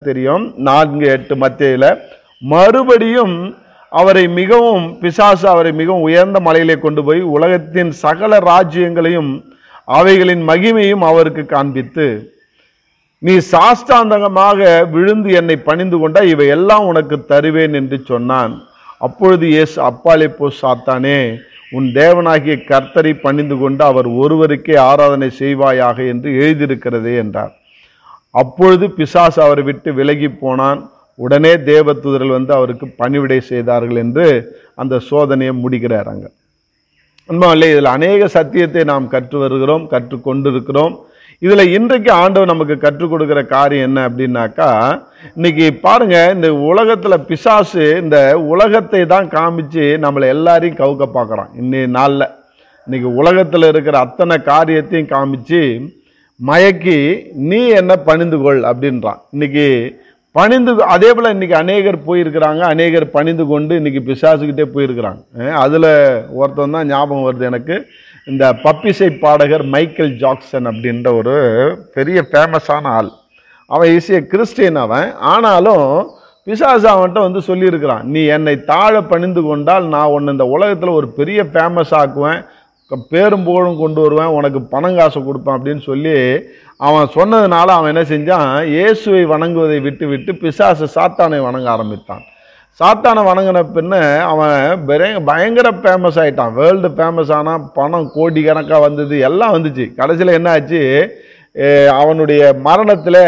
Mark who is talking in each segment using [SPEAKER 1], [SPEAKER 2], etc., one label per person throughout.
[SPEAKER 1] தெரியும் நான்கு எட்டு மத்தியில மறுபடியும் அவரை மிகவும் பிசாசு அவரை மிகவும் உயர்ந்த மலையிலே கொண்டு போய் உலகத்தின் சகல ராஜ்யங்களையும் அவைகளின் மகிமையும் அவருக்கு காண்பித்து நீ சாஷ்டாந்தகமாக விழுந்து என்னை பணிந்து கொண்டா இவை எல்லாம் உனக்கு தருவேன் என்று சொன்னான் அப்பொழுது இயேசு அப்பாலே போ சாத்தானே உன் தேவனாகிய கர்த்தரை பணிந்து கொண்டு அவர் ஒருவருக்கே ஆராதனை செய்வாயாக என்று எழுதியிருக்கிறதே என்றார் அப்பொழுது பிசாசு அவரை விட்டு விலகி போனான் உடனே தேவதூதர்கள் வந்து அவருக்கு பணிவிடை செய்தார்கள் என்று அந்த சோதனையை முடிக்கிறார் அங்க உண்மையில்லை இதில் அநேக சத்தியத்தை நாம் கற்று வருகிறோம் கற்றுக்கொண்டிருக்கிறோம் இதில் இன்றைக்கு ஆண்டவர் நமக்கு கற்றுக் கொடுக்கிற காரியம் என்ன அப்படின்னாக்கா இன்னைக்கு பாருங்க இந்த உலகத்தில் பிசாசு இந்த உலகத்தை தான் காமிச்சு நம்மளை எல்லாரையும் கவுக்க பார்க்குறான் இன்னி நாளில் இன்னைக்கு உலகத்தில் இருக்கிற அத்தனை காரியத்தையும் காமிச்சு மயக்கி நீ என்ன பணிந்து கொள் அப்படின்றான் இன்னைக்கு பணிந்து அதே போல் இன்னைக்கு அநேகர் போயிருக்கிறாங்க அநேகர் பணிந்து கொண்டு இன்னைக்கு பிசாசுக்கிட்டே போயிருக்கிறாங்க அஹ் அதுல ஒருத்தன் தான் ஞாபகம் வருது எனக்கு இந்த பப்பிசை பாடகர் மைக்கேல் ஜாக்சன் அப்படின்ற ஒரு பெரிய ஃபேமஸான ஆள் அவன் ஈஸிய கிறிஸ்டியன் அவன் ஆனாலும் பிசாசு அவன்கிட்ட வந்து சொல்லியிருக்கிறான் நீ என்னை தாழ பணிந்து கொண்டால் நான் உன்னை இந்த உலகத்தில் ஒரு பெரிய ஃபேமஸ் ஆக்குவேன் க- பேரும் புகழும் கொண்டு வருவேன் உனக்கு பணம் காசு கொடுப்பேன் அப்படின்னு சொல்லி அவன் சொன்னதுனால அவன் என்ன செஞ்சான் இயேசுவை வணங்குவதை விட்டு விட்டு பிசாசு சாத்தானை வணங்க ஆரம்பித்தான் சாத்தானை வணங்கின பின்ன அவன் பெரிய- பயங்கர ஃபேமஸ் ஆயிட்டான் வேர்ல்டு ஃபேமஸ் ஆனால் பணம் கோடி கணக்காக வந்தது எல்லாம் வந்துச்சு கடைசியில் என்ன ஆச்சு அஹ் அவனுடைய மரணத்தில்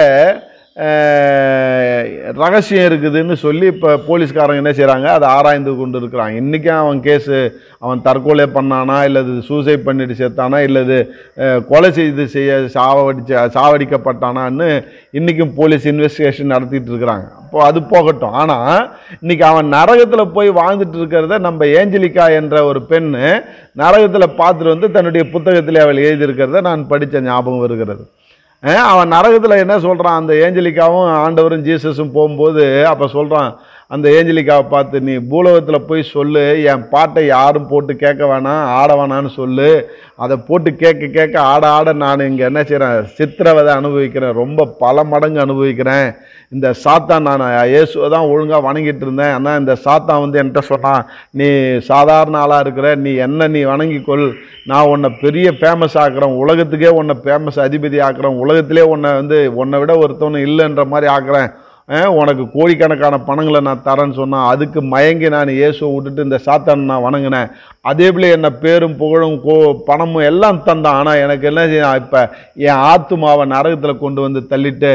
[SPEAKER 1] ரகசியம் இருக்குதுன்னு சொல்லி இப்போ போலீஸ்காரங்க என்ன செய்கிறாங்க அதை ஆராய்ந்து கொண்டு இருக்கிறாங்க இன்றைக்கும் அவன் கேஸு அவன் தற்கொலை பண்ணானா இல்லது சூசைட் பண்ணிட்டு செத்தானா இல்லது அஹ், கொலை செய்து செய்ய சாவடிச்ச சாவடிக்கப்பட்டானான்னு இன்றைக்கும் போலீஸ் இன்வெஸ்டிகேஷன் நடத்திட்டு இருக்கிறாங்க அப்போ அது போகட்டும் ஆனால் இன்னைக்கு அவன் நரகத்தில் போய் வாழ்ந்துட்டு இருக்கிறத நம்ம ஏஞ்சலிகா என்ற ஒரு பெண்ணு நரகத்தில் பார்த்துட்டு வந்து தன்னுடைய புத்தகத்தில் அவள் எழுதியிருக்கிறத நான் படித்த ஞாபகம் வருகிறது அஹ் அவன் நரகத்தில் என்ன சொல்கிறான் அந்த ஏஞ்சலிக்காவும் ஆண்டவரும் ஜீசஸும் போகும்போது அப்போ சொல்கிறான் அந்த ஏஞ்சலிக்காவை பார்த்து நீ பூலோகத்தில் போய் சொல்லு என் பாட்டை யாரும் போட்டு கேட்க வேணாம் ஆட வேணான்னு சொல்லு அதை போட்டு கேட்க கேட்க ஆட ஆட நான் இங்கே என்ன செய்கிறேன் சித்திரவதை அனுபவிக்கிறேன் ரொம்ப பல மடங்கு அனுபவிக்கிறேன் இந்த சாத்தான் நான் இயேசுவை தான் ஒழுங்காக வணங்கிட்டு இருந்தேன் ஆனால் இந்த சாத்தான் வந்து என்கிட்ட சொன்னான் நீ சாதாரண ஆளாக இருக்கிற நீ என்ன நீ வணங்கிக்கொள் நான் உன்னை பெரிய ஃபேமஸ் ஆக்குறேன் உலகத்துக்கே உன்னை ஃபேமஸ் அதிபதி ஆக்குறேன் உலகத்திலே உன்னை வந்து உன்னை விட ஒருத்தவனு இல்லைன்ற மாதிரி ஆக்குறேன் அஹ் உனக்கு கோடிக்கணக்கான பணங்களை நான் தரேன்னு சொன்னான் அதுக்கு மயங்கி நான் இயேசுவை விட்டுட்டு இந்த சாத்தானை நான் வணங்கினேன் அதே போல என்ன பேரும் புகழும் கோ பணமும் எல்லாம் தந்தான் ஆனால் எனக்கு என்ன செய்ய இப்போ என் ஆத்துமாவை நரகத்தில் கொண்டு வந்து தள்ளிட்டு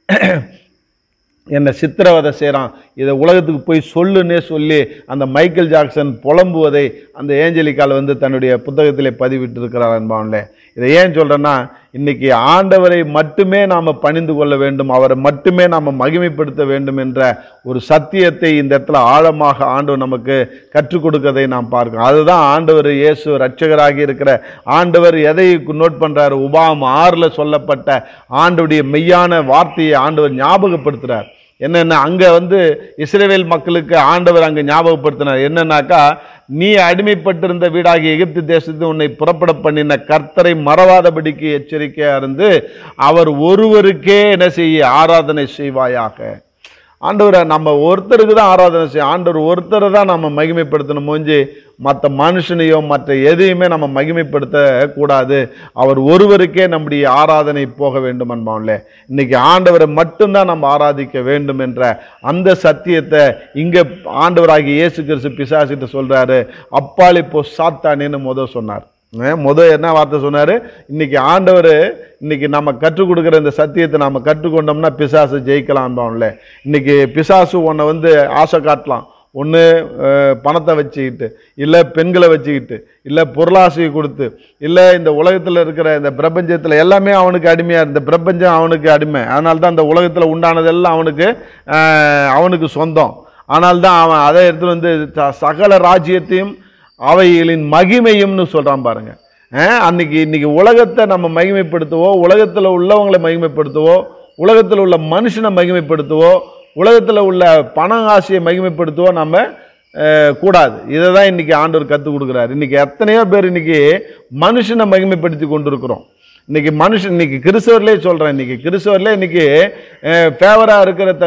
[SPEAKER 1] என்னை சித்திரவதை செய்கிறான் இதை உலகத்துக்கு போய் சொல்லுன்னே சொல்லி அந்த மைக்கேல் ஜாக்சன் புலம்புவதை அந்த ஏஞ்சலிக்கால் வந்து தன்னுடைய புத்தகத்திலே பதிவிட்டிருக்கிறார் அன்பான்லே இதை ஏன் சொல்கிறேன்னா இன்னைக்கு ஆண்டவரை மட்டுமே நாம் பணிந்து கொள்ள வேண்டும் அவரை மட்டுமே நாம் மகிமைப்படுத்த வேண்டும் என்ற ஒரு சத்தியத்தை இந்த இடத்துல ஆழமாக ஆண்டவர் நமக்கு கற்றுக் கொடுக்கறதை நாம் பார்க்கிறோம் அதுதான் ஆண்டவர் இயேசு ரட்சகராகி இருக்கிற ஆண்டவர் எதை நோட் பண்றாரு உபாம் ஆறில் சொல்லப்பட்ட ஆண்டவருடைய மெய்யான வார்த்தையை ஆண்டவர் ஞாபகப்படுத்துறார் என்னென்ன அங்க வந்து இஸ்ரவேல் மக்களுக்கு ஆண்டவர் அங்க ஞாபகப்படுத்தினார் என்னன்னாக்கா நீ அடிமைப்பட்டிருந்த வீடாகிய எகிப்து தேசத்து உன்னை புறப்பட பண்ணின கர்த்தரை மறவாதபடிக்கு எச்சரிக்கையா இருந்து அவர் ஒருவருக்கே என்ன செய்ய ஆராதனை செய்வாயாக ஆண்டவரை நம்ம ஒருத்தருக்கு தான் ஆராதனை செய்யும் ஆண்டவர் ஒருத்தரை தான் நம்ம மகிமைப்படுத்தணும் மூஞ்சி மற்ற மனுஷனையோ மற்ற எதையுமே நம்ம மகிமைப்படுத்த கூடாது அவர் ஒருவருக்கே நம்முடைய ஆராதனை போக வேண்டும் அன்பான்லே இன்னைக்கு ஆண்டவரை மட்டும்தான் நம்ம ஆராதிக்க வேண்டும் என்ற அந்த சத்தியத்தை இங்க ஆண்டவராகிய இயேசு கிறிஸ்து பிசாசிட்டு சொல்றாரு அப்பால் இப்போ சாத்தானேன்னு முத சொன்னார் அஹ் முத என்ன வார்த்தை சொன்னாரு இன்னைக்கு ஆண்டவர் இன்னைக்கு நம்ம கற்றுக் கொடுக்குற இந்த சத்தியத்தை நம்ம கற்றுக்கொண்டோம்னா பிசாசு ஜெயிக்கலாம்பான்ல இன்னைக்கு பிசாசு உன்னை வந்து ஆசை காட்டலாம் ஒன்று பணத்தை வச்சுக்கிட்டு இல்லை பெண்களை வச்சுக்கிட்டு இல்லை பொருளாசையை கொடுத்து இல்லை இந்த உலகத்தில் இருக்கிற இந்த பிரபஞ்சத்தில் எல்லாமே அவனுக்கு அடிமையாக இந்த பிரபஞ்சம் அவனுக்கு அடிமை அதனால தான் இந்த உலகத்தில் உண்டானதெல்லாம் அவனுக்கு அஹ், அவனுக்கு சொந்தம் ஆனால் தான் அவன் அதை எடுத்துட்டு வந்து ச- சகல ராஜ்யத்தையும் அவைகளின் மகிமையும்னு சொல்றான் பாருங்க அஹ் அன்னைக்கு இன்னைக்கு உலகத்தை நம்ம மகிமைப்படுத்துவோ உலகத்தில் உள்ளவங்களை மகிமைப்படுத்துவோ உலகத்தில் உள்ள மனுஷனை மகிமைப்படுத்துவோ உலகத்தில் உள்ள பண ஆசையை மகிமைப்படுத்துவோ நம்ம அஹ், கூடாது இதை தான் இன்னைக்கு ஆண்டவர் கற்றுக் கொடுக்குறாரு இன்னைக்கு எத்தனையோ பேர் இன்னைக்கு மனுஷனை மகிமைப்படுத்தி கொண்டிருக்கிறோம் இன்னைக்கு மனுஷன் இன்னைக்கு கிறிஸ்தவர்லேயே சொல்றேன் இன்னைக்கு கிறிஸ்தவர்லேயே இன்னைக்கு ஃபேவரா இருக்கிற